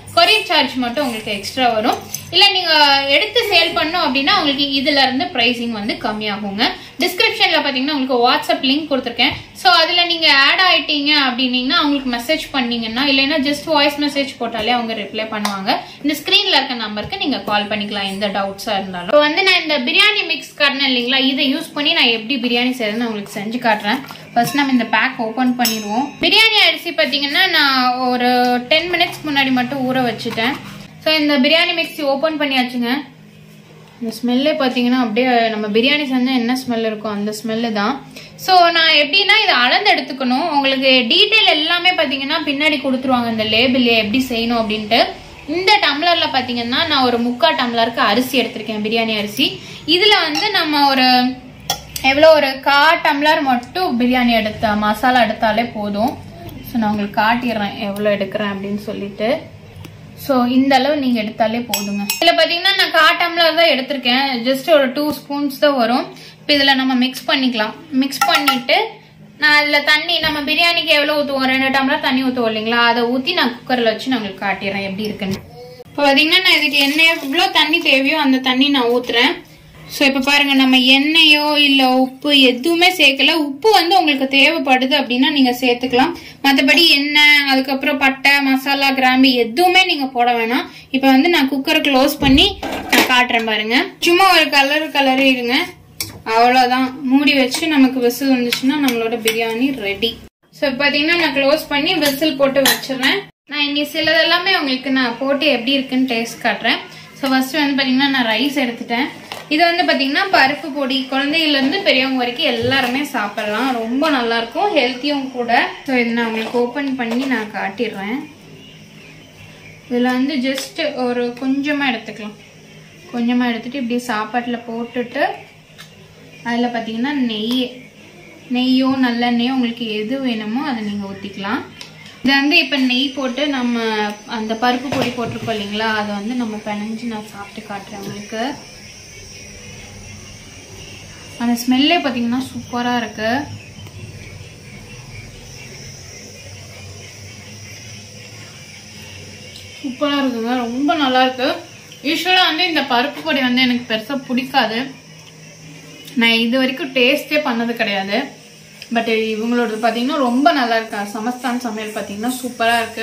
S1: கொரியர் சார்ஜ் மட்டும் உங்களுக்கு எக்ஸ்ட்ரா வரும் இல்ல நீங்க எடுத்து சேல் பண்ணோம் அப்படின்னா உங்களுக்கு இதுல இருந்து பிரைசிங் வந்து கம்மியாகுங்க டிஸ்கிரிப்ஷன்ல பாத்தீங்கன்னா உங்களுக்கு வாட்ஸ்அப் லிங்க் கொடுத்துருக்கேன் ஸோ அதுல நீங்க ஆட் ஆயிட்டீங்க அப்படின்னீங்கன்னா அவங்களுக்கு மெசேஜ் பண்ணீங்கன்னா இல்லைன்னா ஜஸ்ட் வாய்ஸ் மெசேஜ் போட்டாலே அவங்க ரிப்ளை பண்ணுவாங்க இந்த ஸ்கிரீன்ல இருக்க நம்பருக்கு நீங்க கால் பண்ணிக்கலாம் எந்த டவுட்ஸா இருந்தாலும் இப்போ வந்து நான் இந்த பிரியாணி மிக்ஸ் காட்டினேன் இல்லைங்களா இதை யூஸ் பண்ணி நான் எப்படி பிரியாணி செய்யறதுன்னு உங்களுக்கு செஞ்சு காட்டுறேன் ஃபர்ஸ்ட் நம்ம இந்த பேக் ஓபன் பண்ணிடுவோம் பிரியாணி அரிசி பார்த்தீங்கன்னா நான் ஒரு டென் மினிட்ஸ் முன்னாடி மட்டும் ஊற வச்சுட்டேன் ஸோ இந்த பிரியாணி மிக்ஸி ஓப்பன் பண்ணியாச்சுங்க இந்த ஸ்மெல்லே பார்த்தீங்கன்னா அப்படியே நம்ம பிரியாணி செஞ்சால் என்ன ஸ்மெல் இருக்கும் அந்த ஸ்மெல்லு தான் ஸோ நான் எப்படின்னா இதை அளந்து எடுத்துக்கணும் உங்களுக்கு டீட்டெயில் எல்லாமே பார்த்தீங்கன்னா பின்னாடி கொடுத்துருவாங்க இந்த லேபிள்ல எப்படி செய்யணும் அப்படின்ட்டு இந்த டம்ளரில் பார்த்தீங்கன்னா நான் ஒரு முக்கால் டம்ளருக்கு அரிசி எடுத்திருக்கேன் பிரியாணி அரிசி இதில் வந்து நம்ம ஒரு எவ்வளோ ஒரு கா டம்ளர் மட்டும் பிரியாணி எடுத்த மசாலா எடுத்தாலே போதும் ஸோ நான் உங்களுக்கு காட்டிடுறேன் எவ்வளோ எடுக்கிறேன் அப்படின்னு சொல்லிட்டு ஸோ இந்த அளவு நீங்கள் எடுத்தாலே போதுங்க இதில் பார்த்தீங்கன்னா நான் கா டம்ளர் தான் எடுத்திருக்கேன் ஜஸ்ட் ஒரு டூ ஸ்பூன்ஸ் தான் வரும் இப்போ இதில் நம்ம மிக்ஸ் பண்ணிக்கலாம் மிக்ஸ் பண்ணிட்டு நான் அதில் தண்ணி நம்ம பிரியாணிக்கு எவ்வளோ ஊற்றுவோம் ரெண்டு டம்ளர் தண்ணி ஊற்றுவோம் இல்லைங்களா அதை ஊற்றி நான் குக்கரில் வச்சு நான் உங்களுக்கு காட்டிடுறேன் எப்படி இருக்குன்னு இப்போ பார்த்தீங்கன்னா நான் இதுக்கு என்ன எவ்வளோ தண்ணி தேவையோ அந்த தண்ணி நான் ஊற்றுறேன் ஸோ இப்போ பாருங்க நம்ம எண்ணெயோ இல்லை உப்பு எதுவுமே சேர்க்கல உப்பு வந்து உங்களுக்கு தேவைப்படுது அப்படின்னா நீங்கள் சேர்த்துக்கலாம் மற்றபடி எண்ணெய் அதுக்கப்புறம் பட்டை மசாலா கிராம்பு எதுவுமே நீங்கள் போட வேணாம் இப்போ வந்து நான் குக்கரை க்ளோஸ் பண்ணி நான் காட்டுறேன் பாருங்க சும்மா ஒரு கலர் கலரே இருங்க அவ்வளோதான் மூடி வச்சு நமக்கு விசில் வந்துச்சுன்னா நம்மளோட பிரியாணி ரெடி ஸோ பார்த்தீங்கன்னா நான் க்ளோஸ் பண்ணி விசில் போட்டு வச்சிடுறேன் நான் இங்கே சிலதெல்லாமே உங்களுக்கு நான் போட்டு எப்படி இருக்குன்னு டேஸ்ட் காட்டுறேன் ஸோ ஃபர்ஸ்ட் வந்து பார்த்தீங்கன்னா நான் ரைஸ் எடுத்துட்டேன் இது வந்து பார்த்தீங்கன்னா பருப்பு பொடி குழந்தையிலேருந்து பெரியவங்க வரைக்கும் எல்லாருமே சாப்பிடலாம் ரொம்ப நல்லா இருக்கும் ஹெல்த்தியும் கூட ஸோ இது நான் உங்களுக்கு ஓப்பன் பண்ணி நான் காட்டிடுறேன் இதில் வந்து ஜஸ்ட் ஒரு கொஞ்சமாக எடுத்துக்கலாம் கொஞ்சமாக எடுத்துட்டு இப்படி சாப்பாட்டில் போட்டுட்டு அதில் பார்த்தீங்கன்னா நெய் நெய்யோ நல்லெண்ணெயோ உங்களுக்கு எது வேணுமோ அதை நீங்கள் ஊற்றிக்கலாம் இது வந்து இப்போ நெய் போட்டு நம்ம அந்த பருப்பு பொடி போட்டிருக்கோம் இல்லைங்களா அதை வந்து நம்ம பிணைஞ்சு நான் சாப்பிட்டு காட்டுறேன் உங்களுக்கு அந்த ஸ்மெல்லே பார்த்தீங்கன்னா சூப்பராக இருக்கு சூப்பராக இருக்குங்க ரொம்ப நல்லா இருக்கு யூஸ்வலாக வந்து இந்த பருப்பு பொடி வந்து எனக்கு பெருசாக பிடிக்காது நான் இது வரைக்கும் டேஸ்டே பண்ணது கிடையாது பட் இவங்களோடது பார்த்தீங்கன்னா ரொம்ப நல்லா இருக்கு சமஸ்தான் சமையல் பார்த்தீங்கன்னா சூப்பராக இருக்கு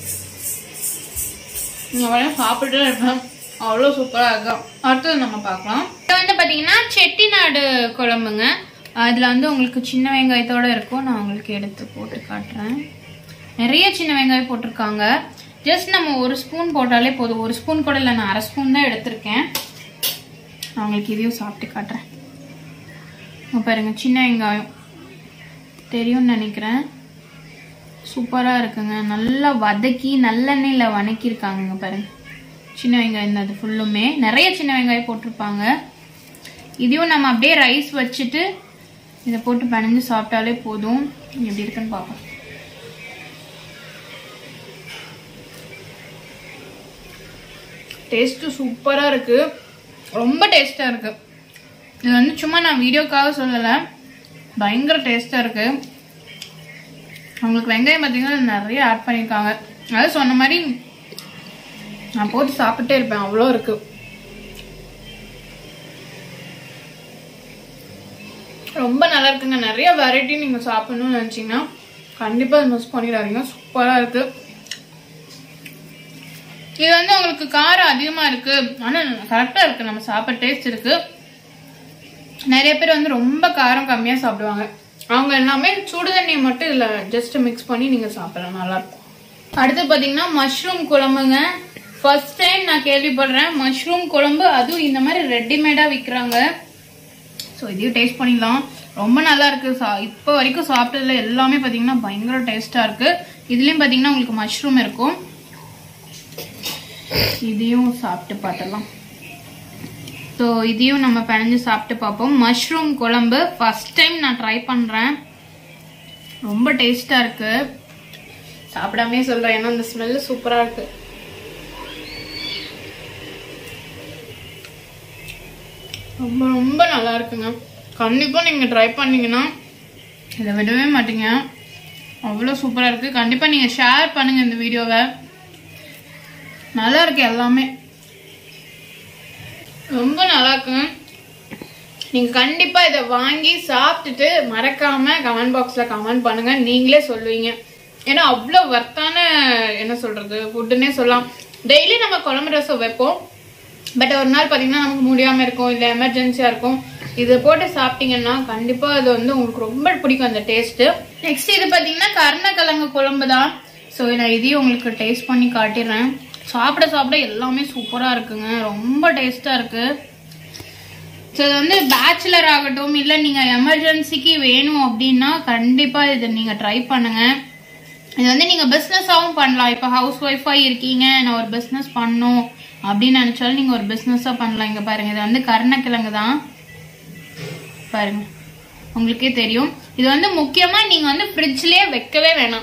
S1: நீங்கள் வேணா சாப்பிட்டு இருப்பேன் அவ்வளோ சூப்பராக இருக்கும் அடுத்தது நம்ம பார்க்கலாம் இது வந்து பார்த்தீங்கன்னா செட்டிநாடு குழம்புங்க அதில் வந்து உங்களுக்கு சின்ன வெங்காயத்தோட இருக்கும் நான் உங்களுக்கு எடுத்து போட்டு காட்டுறேன் நிறைய சின்ன வெங்காயம் போட்டிருக்காங்க ஜஸ்ட் நம்ம ஒரு ஸ்பூன் போட்டாலே போதும் ஒரு ஸ்பூன் கூட இல்லை நான் அரை ஸ்பூன் தான் எடுத்திருக்கேன் நான் உங்களுக்கு இதையும் சாப்பிட்டு காட்டுறேன் இங்க பாருங்க சின்ன வெங்காயம் தெரியும்னு நினைக்கிறேன் சூப்பராக இருக்குங்க நல்லா வதக்கி நல்லெண்ணெயில் வதக்கியிருக்காங்க பாருங்க சின்ன வெங்காயம் தான் அது ஃபுல்லுமே நிறைய சின்ன வெங்காயம் போட்டிருப்பாங்க இதையும் நம்ம அப்படியே ரைஸ் வச்சுட்டு இதை போட்டு பிணைஞ்சு சாப்பிட்டாலே போதும் எப்படி இருக்குன்னு பார்ப்போம் டேஸ்ட்டு சூப்பராக இருக்குது ரொம்ப டேஸ்ட்டாக இருக்குது இது வந்து சும்மா நான் வீடியோக்காக சொல்லலை பயங்கர டேஸ்ட்டாக இருக்குது அவங்களுக்கு வெங்காயம் பார்த்தீங்கன்னா நிறைய ஆட் பண்ணியிருக்காங்க அதாவது சொன்ன மாதிரி நான் போட்டு சாப்பிட்டே இருப்பேன் அவ்வளோ இருக்கு ரொம்ப நல்லா இருக்குங்க நிறைய வெரைட்டி நீங்கள் சாப்பிடணும்னு நினச்சிங்கன்னா கண்டிப்பாக அதை மிஸ் பண்ணிடாதீங்க சூப்பராக இருக்கு இது வந்து உங்களுக்கு காரம் அதிகமாக இருக்கு ஆனால் கரெக்டாக இருக்கு நம்ம சாப்பிட்ற டேஸ்ட் இருக்கு நிறைய பேர் வந்து ரொம்ப காரம் கம்மியாக சாப்பிடுவாங்க அவங்க எல்லாமே சுடு தண்ணியை மட்டும் இதில் ஜஸ்ட் மிக்ஸ் பண்ணி நீங்கள் சாப்பிடலாம் நல்லாயிருக்கும் அடுத்து பார்த்தீங்கன்னா மஷ்ரூம் குழம்புங்க ஃபர்ஸ்ட் டைம் நான் கேள்விப்படுறேன் மஷ்ரூம் குழம்பு அதுவும் இந்த மாதிரி ரெடிமேடாக விற்கிறாங்க ஸோ இதையும் டேஸ்ட் பண்ணிடலாம் ரொம்ப நல்லா இருக்கு சா இப்போ வரைக்கும் சாப்பிட்டதுல எல்லாமே பார்த்தீங்கன்னா பயங்கர டேஸ்ட்டாக இருக்கு இதுலேயும் பார்த்தீங்கன்னா உங்களுக்கு மஷ்ரூம் இருக்கும் இதையும் சாப்பிட்டு பார்த்துடலாம் ஸோ இதையும் நம்ம பிணைஞ்சு சாப்பிட்டு பார்ப்போம் மஷ்ரூம் குழம்பு ஃபர்ஸ்ட் டைம் நான் ட்ரை பண்ணுறேன் ரொம்ப டேஸ்ட்டாக இருக்கு சாப்பிடாமே சொல்கிறேன் ஏன்னா அந்த ஸ்மெல்லு சூப்பராக இருக்கு ரொம்ப ரொம்ப நல்லா இருக்குங்க கண்டிப்பாக நீங்கள் ட்ரை பண்ணீங்கன்னா இதை விடவே மாட்டீங்க அவ்வளோ சூப்பராக இருக்குது கண்டிப்பாக நீங்கள் ஷேர் பண்ணுங்கள் இந்த வீடியோவை நல்லா இருக்கு எல்லாமே ரொம்ப நல்லா இருக்குங்க நீங்க கண்டிப்பா இதை வாங்கி சாப்பிட்டுட்டு மறக்காம கமெண்ட் பாக்ஸ்ல கமெண்ட் பண்ணுங்க நீங்களே சொல்லுவீங்க ஏன்னா அவ்வளோ வர்த்தான என்ன சொல்றது ஃபுட்டுன்னே சொல்லலாம் டெய்லி நம்ம குழம்பு ரசம் வைப்போம் பட் ஒரு நாள் பார்த்தீங்கன்னா நமக்கு முடியாம இருக்கும் இல்லை எமர்ஜென்சியா இருக்கும் இதை போட்டு சாப்பிட்டீங்கன்னா கண்டிப்பா அது வந்து உங்களுக்கு ரொம்ப பிடிக்கும் அந்த டேஸ்ட் நெக்ஸ்ட் இது பார்த்தீங்கன்னா கருணக்கிழங்கு குழம்பு தான் ஸோ நான் இதையும் உங்களுக்கு டேஸ்ட் பண்ணி காட்டிடுறேன் சாப்பிட சாப்பிட எல்லாமே சூப்பரா இருக்குங்க ரொம்ப டேஸ்டா இருக்கு ஸோ இது வந்து பேச்சுலர் ஆகட்டும் இல்லை நீங்கள் எமர்ஜென்சிக்கு வேணும் அப்படின்னா கண்டிப்பாக இதை நீங்கள் ட்ரை பண்ணுங்க இது வந்து நீங்கள் பிஸ்னஸாகவும் பண்ணலாம் இப்போ ஹவுஸ் ஒய்ஃபாக இருக்கீங்க நான் ஒரு பிஸ்னஸ் பண்ணும் அப்படின்னு நினச்சாலும் நீங்கள் ஒரு பிஸ்னஸாக பண்ணலாம் இங்கே பாருங்க இது வந்து கருணக்கிழங்கு தான் பாருங்க உங்களுக்கே தெரியும் இது வந்து முக்கியமாக நீங்கள் வந்து ஃப்ரிட்ஜ்லேயே வைக்கவே வேணாம்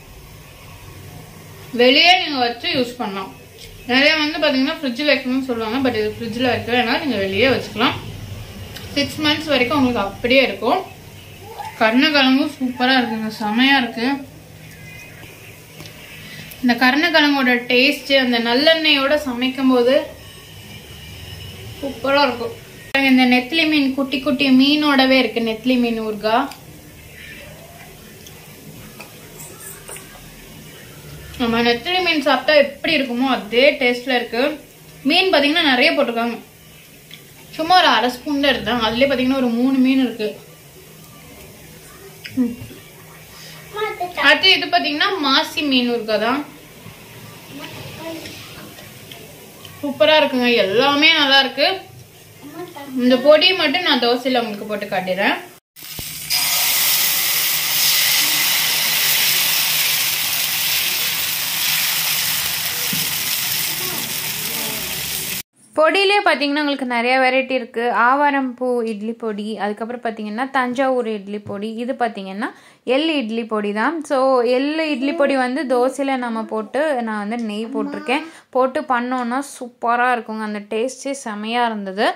S1: வெளியே நீங்கள் வச்சு யூஸ் பண்ணலாம் நிறைய வந்து பார்த்தீங்கன்னா ஃப்ரிட்ஜில் வைக்கணும்னு சொல்லுவாங்க பட் இது ஃப்ரிட்ஜில் வைக்க வேணாம் நீங்கள் வெளியே வச்சுக்கலாம் சிக்ஸ் மந்த்ஸ் வரைக்கும் உங்களுக்கு அப்படியே இருக்கும் கருணக்கிழங்கும் சூப்பராக இருக்குங்க செமையாக இருக்கு இந்த கருணக்கிழங்கோட டேஸ்ட் அந்த நல்லெண்ணெயோட சமைக்கும் போது சூப்பராக இருக்கும் பாருங்க, இந்த நெத்திலி மீன் குட்டி குட்டி மீனோடவே இருக்கு நெத்திலி மீன் ஊர்கா நம்ம நெத்திலி மீன் சாப்பிட்டா எப்படி இருக்குமோ அதே டேஸ்ட்ல இருக்கு மீன் பாத்தீங்கன்னா நிறைய போட்டிருக்காங்க சும்மா ஒரு அரை ஸ்பூன் தான் எடுத்தேன் அதுலயே பாத்தீங்கன்னா ஒரு மூணு மீன் இருக்கு ம். அடுத்து இது பாத்தீங்கன்னா மாசி மீன் ஊறுகாய் தான் சூப்பரா இருக்குங்க எல்லாமே நல்லா இருக்கு இந்த பொடி மட்டும் நான் தோசையில உங்களுக்கு போட்டு காட்டிடுறேன்
S2: பொடியிலே பார்த்தீங்கன்னா உங்களுக்கு நிறைய வெரைட்டி இருக்குது ஆவாரம் பூ இட்லி பொடி அதுக்கப்புறம் பார்த்தீங்கன்னா தஞ்சாவூர் இட்லி பொடி இது பார்த்தீங்கன்னா எள் இட்லி பொடி தான் ஸோ எள் இட்லி பொடி வந்து தோசையில் நம்ம போட்டு நான் வந்து நெய் போட்டிருக்கேன் போட்டு பண்ணோன்னா சூப்பராக இருக்குங்க அந்த டேஸ்ட்டே செமையாக இருந்தது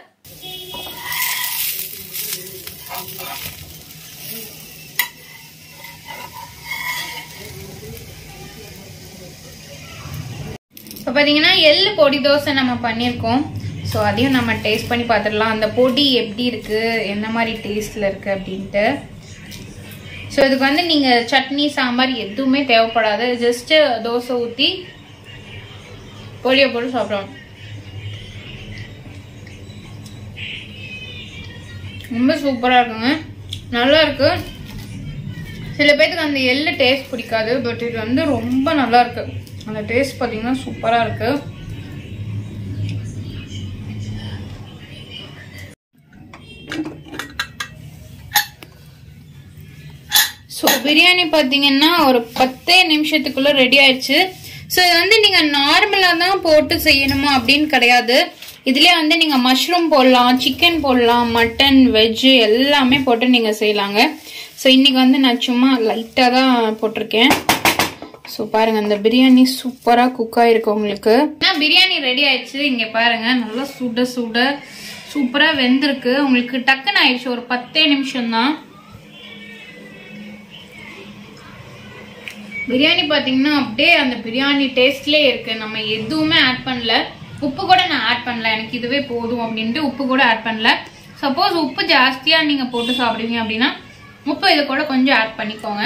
S1: இப்போ பார்த்தீங்கன்னா எள்ளு பொடி தோசை நம்ம பண்ணியிருக்கோம் ஸோ அதையும் நம்ம டேஸ்ட் பண்ணி பார்த்துடலாம் அந்த பொடி எப்படி இருக்கு என்ன மாதிரி டேஸ்ட்ல இருக்கு அப்படின்ட்டு ஸோ இதுக்கு வந்து நீங்கள் சட்னி சாம்பார் எதுவுமே தேவைப்படாது ஜஸ்ட்டு தோசை ஊற்றி பொடியை போட்டு சாப்பிடணும் ரொம்ப சூப்பராக இருக்குங்க நல்லா இருக்கு சில பேத்துக்கு அந்த எள்ளு டேஸ்ட் பிடிக்காது பட் இது வந்து ரொம்ப நல்லா இருக்கு அந்த டேஸ்ட் பார்த்தீங்கன்னா சூப்பராக இருக்கு ஸோ பிரியாணி பார்த்தீங்கன்னா ஒரு பத்தே நிமிஷத்துக்குள்ள ரெடி ஆயிடுச்சு ஸோ இது வந்து நீங்கள் நார்மலாக தான் போட்டு செய்யணுமா அப்படின்னு கிடையாது இதுலேயே வந்து நீங்கள் மஷ்ரூம் போடலாம் சிக்கன் போடலாம் மட்டன் வெஜ்ஜு எல்லாமே போட்டு நீங்கள் செய்யலாங்க ஸோ இன்னைக்கு வந்து நான் சும்மா லைட்டாக தான் போட்டிருக்கேன் ஸோ பாருங்க அந்த பிரியாணி சூப்பராக குக் ஆயிருக்கு உங்களுக்கு பிரியாணி ரெடி ஆயிடுச்சு இங்கே பாருங்க நல்லா சுட சுட சூப்பராக வெந்திருக்கு உங்களுக்கு டக்குன்னு ஆயிடுச்சு ஒரு பத்தே நிமிஷம் தான் பிரியாணி பார்த்தீங்கன்னா அப்படியே அந்த பிரியாணி டேஸ்ட்லேயே இருக்கு நம்ம எதுவுமே ஆட் பண்ணல உப்பு கூட நான் ஆட் பண்ணல எனக்கு இதுவே போதும் அப்படின்ட்டு உப்பு கூட ஆட் பண்ணல சப்போஸ் உப்பு ஜாஸ்தியாக நீங்கள் போட்டு சாப்பிடுவீங்க அப்படின்னா உப்பு இது கூட கொஞ்சம் ஆட் பண்ணிக்கோங்க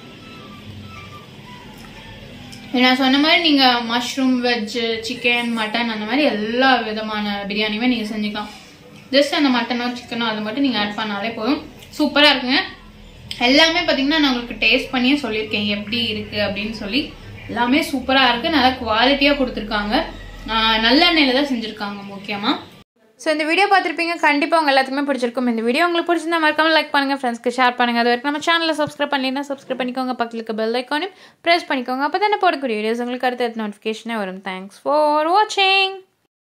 S1: நான் சொன்ன மாதிரி நீங்கள் மஷ்ரூம் வெஜ்ஜு சிக்கன் மட்டன் அந்த மாதிரி எல்லா விதமான பிரியாணியுமே நீங்கள் செஞ்சுக்கலாம் ஜஸ்ட் அந்த மட்டனோ சிக்கனோ அது மட்டும் நீங்கள் ஆட் பண்ணாலே போதும் சூப்பராக இருக்குங்க எல்லாமே பார்த்தீங்கன்னா நான் உங்களுக்கு டேஸ்ட் பண்ணியே சொல்லியிருக்கேன் எப்படி இருக்கு அப்படின்னு சொல்லி எல்லாமே சூப்பராக இருக்கு நல்லா குவாலிட்டியாக கொடுத்துருக்காங்க நல்லெண்ணெயில தான் செஞ்சுருக்காங்க முக்கியமாக
S2: ஸோ இந்த வீடியோ பார்த்துருப்பீங்க கண்டிப்பாக உங்க எல்லாத்துக்குமே பிடிச்சிருக்கும் இந்த வீடியோ உங்களுக்கு பிடிச்சிருந்தா மறக்காம லைக் பண்ணுங்க ஃப்ரெண்ட்ஸ்க்கு ஷேர் பண்ணுங்க அது வரைக்கும் நம்ம சேனலை சப்ஸ்கிரைப் பண்ணினா சப்ஸ்கிரைப் பண்ணிக்கோங்க பக்கத்தில் இருக்க பெல் ஐக்கானையும் ப்ரெஸ் பண்ணிக்கோங்க அப்போ தானே போடக்கூடிய வீடியோஸ் உங்களுக்கு அடுத்த நோட்டிஃபிகேஷனே வரும் தேங்க்ஸ் ஃபார் வாட்சிங்